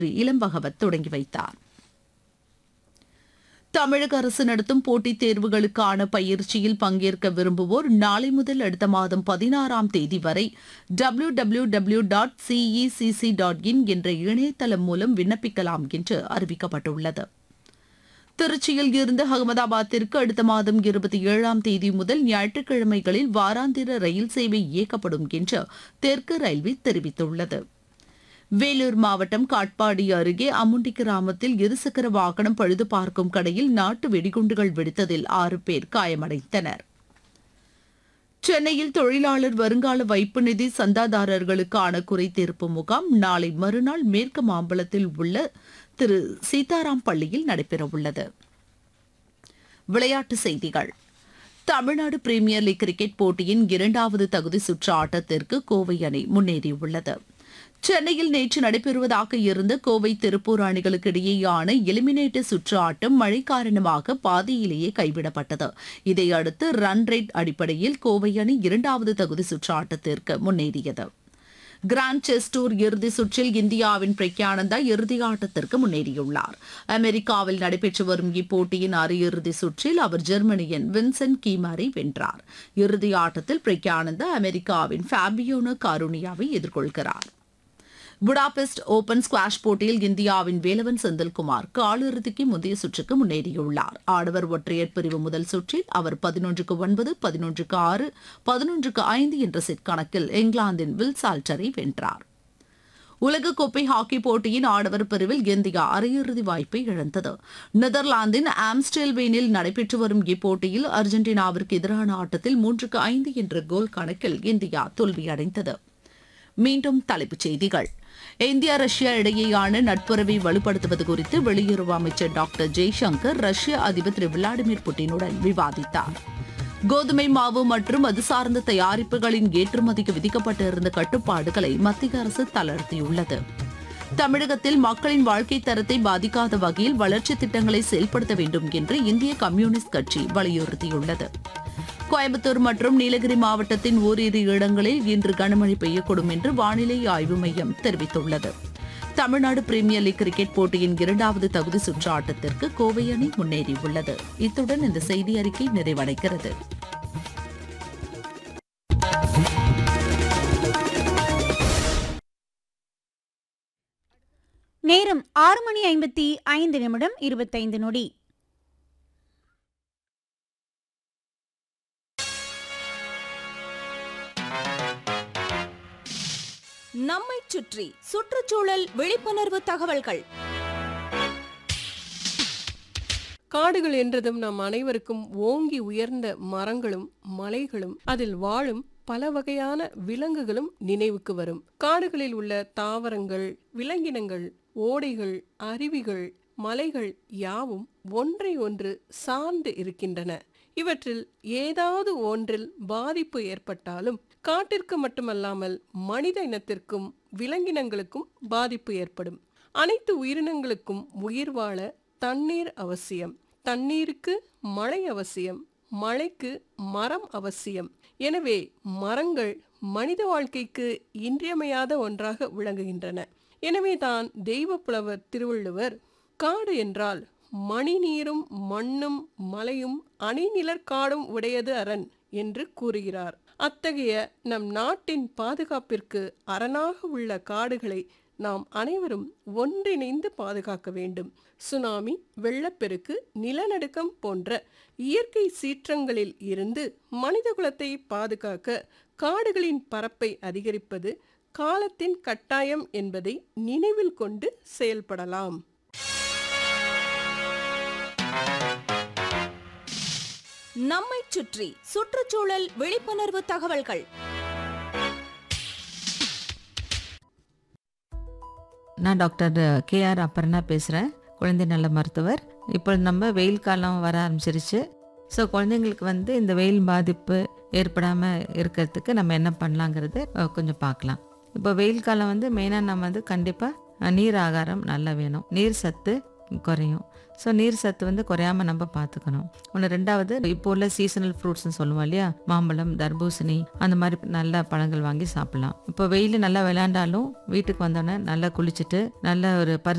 இளம் பகவத் தொடங்கி வைத்தார் தமிழக அரசு நடத்தும் போட்டித் தேர்வுகளுக்கான பயிற்சியில் பங்கேற்க விரும்புவோர் நாளை முதல் அடுத்த மாதம் பதினாறாம் தேதி வரை W W W dot CECC dot in என்ற இணையதளம் மூலம் விண்ணப்பிக்கலாம் என்று அறிவிக்கப்பட்டுள்ளது திருச்சியில் இருந்து அகமதாபாத்திற்கு அடுத்த மாதம் இருபத்தி ஏழாம் தேதி முதல் ஞாயிற்றுக்கிழமைகளில் வாராந்திர ரயில் சேவை இயக்கப்படும் என்று தெற்கு ரயில்வே தெரிவித்துள்ளது வேலூர் மாவட்டம் காட்பாடி அருகே அமுண்டி கிராமத்தில் இருசக்கர வாகனம் பழுது பார்க்கும் கடையில் நாட்டு வெடிகுண்டுகள் வெடித்ததில் ஆறு பேர் காயமடைந்தனர் சென்னையில் தொழிலாளர் வருங்கால வைப்பு நிதி சந்தாதாரர்களுக்கான குறைதீர்ப்பு முகாம் நாளை மறுநாள் மேற்கு மாம்பலத்தில் உள்ள திரு சீதாராம் பள்ளியில் நடைபெறவுள்ளது விளையாட்டுச் செய்திகள் தமிழ்நாடு பிரீமியர் லீக் கிரிக்கெட் போட்டியின் இரண்டாவது தகுதி சுற்று ஆட்டத்திற்கு கோவை அணி முன்னேறியுள்ளது சென்னையில் நேற்று நடைபெறுவதாக இருந்த கோவை திருப்பூர் அணிகளுக்கு இடையேயான எலிமினேட்டர் சுற்று ஆட்டம் மழை காரணமாக பாதியிலேயே கைவிடப்பட்டது இதையடுத்து ரன் ரேட் அடிப்படையில் கோவை அணி இரண்டாவது தகுதி சுற்று ஆட்டத்திற்கு முன்னேறியது கிராண்ட் செஸ் டூர் இறுதி சுற்றில் இந்தியாவின் பிரக்யானந்தா இறுதி ஆட்டத்திற்கு முன்னேறியுள்ளார் அமெரிக்காவில் நடைபெற்று வரும் இப்போட்டியின் அரையிறுதி சுற்றில் அவர் ஜெர்மனியின் வின்சென்ட் கீமரை வென்றார் இறுதி ஆட்டத்தில் பிரக்யானந்தா அமெரிக்காவின் ஃபேபியோனோ காருனியாவை எதிர்கொள்கிறார் புடாபெஸ்ட் ஓபன் ஸ்குவாஷ் போட்டியில் இந்தியாவின் வேலவன் செந்தில்குமார் காலிறுதிக்கு முந்தைய சுற்றுக்கு முன்னேறியுள்ளார் ஆடவர் ஒற்றையர் பிரிவு முதல் சுற்றில் அவர் பதினொன்றுக்கு ஒன்பது பதினொன்றுக்கு ஆறு பதினொன்றுக்கு ஐந்து என்ற செட் கணக்கில் இங்கிலாந்தின் வில் சால்டரை வென்றார் உலகக்கோப்பை ஹாக்கி போட்டியின் ஆடவர் பிரிவில் இந்தியா அரையிறுதி வாய்ப்பை இழந்தது நெதர்லாந்தின் ஆம்ஸ்டெல்வேனில் நடைபெற்று வரும் இப்போட்டியில் அர்ஜென்டினாவிற்கு எதிரான ஆட்டத்தில் மூன்றுக்கு ஐந்து என்ற கோல் கணக்கில் இந்தியா தோல்வியடைந்தது மீண்டும் தலைப்புச் செய்திகள் இந்தியா ரஷ்யா இடையேயான நட்புறவை வலுப்படுத்துவது குறித்து வெளியுறவு அமைச்சர் டாக்டர் ஜெய்சங்கர் ரஷ்ய அதிபர் திரு விளாடிமிர் புட்டினுடன் விவாதித்தார் கோதுமை மாவு மற்றும் அது சார்ந்த தயாரிப்புகளின் ஏற்றுமதிக்கு விதிக்கப்பட்டிருந்த கட்டுப்பாடுகளை மத்திய அரசு தளர்த்தியுள்ளது தமிழகத்தில் மக்களின் வாழ்க்கை தரத்தை பாதிக்காத வகையில் வளர்ச்சி திட்டங்களை செயல்படுத்த வேண்டும் என்று இந்திய கம்யூனிஸ்ட் கட்சி வலியுறுத்தியுள்ளது கோயம்புத்தூர் மற்றும் நீலகிரி மாவட்டத்தின் ஓரிரு இடங்களில் இன்று கனமழை பெய்யக்கூடும் என்று வானிலை ஆய்வு மையம் தெரிவித்துள்ளது தமிழ்நாடு பிரீமியர் லீக் கிரிக்கெட் போட்டியின் இரண்டாவது தகுதி சுற்று ஆட்டத்திற்கு கோவை அணி முன்னேறியுள்ளது இத்துடன் இந்த செய்தி அறிக்கை நிறைவடைகிறது நேரம் ஆறு மணி ஐம்பத்தி ஐந்து நிமிடம் இருபத்தைந்து நொடி நம்மைச் சுற்றி சுற்றுச்சூழல் விழிப்புணர்வு தகவல்கள் காடுகள் என்றதும் நம் அனைவருக்கும் ஓங்கி உயர்ந்த மரங்களும் மலைகளும் அதில் வாழும் பல வகையான விலங்குகளும் நினைவுக்கு வரும் காடுகளில் உள்ள தாவரங்கள் விலங்கினங்கள் ஓடைகள் அருவிகள் மலைகள் யாவும் ஒன்றை ஒன்று சார்ந்து இருக்கின்றன இவற்றில் ஏதாவது ஒன்றில் பாதிப்பு ஏற்பட்டாலும் காட்டிற்கு மட்டுமல்லாமல் மனித இனத்திற்கும் விலங்கினங்களுக்கும் பாதிப்பு ஏற்படும் அனைத்து உயிரினங்களுக்கும் உயிர் வாழ தண்ணீர் அவசியம் தண்ணீருக்கு மழை அவசியம் மழைக்கு மரம் அவசியம் எனவே மரங்கள் மனித வாழ்க்கைக்கு இன்றியமையாத ஒன்றாக விளங்குகின்றன எனவேதான் தெய்வ புலவர் திருவள்ளுவர் காடு என்றால் மணி நீரும் மண்ணும் மலையும் அணிநிலர் காடும் உடையது அரண் என்று கூறுகிறார் அத்தகைய நம் நாட்டின் பாதுகாப்பிற்கு அரணாக உள்ள காடுகளை நாம் அனைவரும் ஒன்றிணைந்து பாதுகாக்க வேண்டும் சுனாமி வெள்ளப்பெருக்கு நிலநடுக்கம் போன்ற இயற்கை சீற்றங்களில் இருந்து மனிதகுலத்தை பாதுகாக்க காடுகளின் பரப்பை அதிகரிப்பது காலத்தின் கட்டாயம் என்பதை நினைவில் கொண்டு செயல்படலாம் நம்மைச் சுற்றி சுற்றுச்சூழல் விழிப்புணர்வு தகவல்கள் நான் டாக்டர் கே ஆர் அப்பர்ணா பேசுகிறேன் குழந்தை நல மருத்துவர் இப்போ நம்ம வெயில் காலம் வர ஆரம்பிச்சிருச்சு ஸோ குழந்தைங்களுக்கு வந்து இந்த வெயில் பாதிப்பு ஏற்படாமல் இருக்கிறதுக்கு நம்ம என்ன பண்ணலாங்கிறது அஹ், கொஞ்சம் பார்க்கலாம் இப்போ வெயில் காலம் வந்து மெயினாக நம்ம வந்து கண்டிப்பாக நீர் ஆகாரம் நல்லா வேணும் நீர் சத்து குறையும் ஸோ நீர் சத்து வந்து குறையாம நம்ம பார்த்துக்கணும் ஒன்று ரெண்டாவது இப்போ உள்ள சீசனல் ஃப்ரூட்ஸ்னு சொல்லுவோம் இல்லையா மாம்பழம் தர்பூசணி அந்த மாதிரி நல்ல பழங்கள் வாங்கி சாப்பிடலாம் இப்போ வெயில் நல்லா விளையாண்டாலும் வீட்டுக்கு வந்தோடனே நல்லா குளிச்சுட்டு நல்ல ஒரு பரு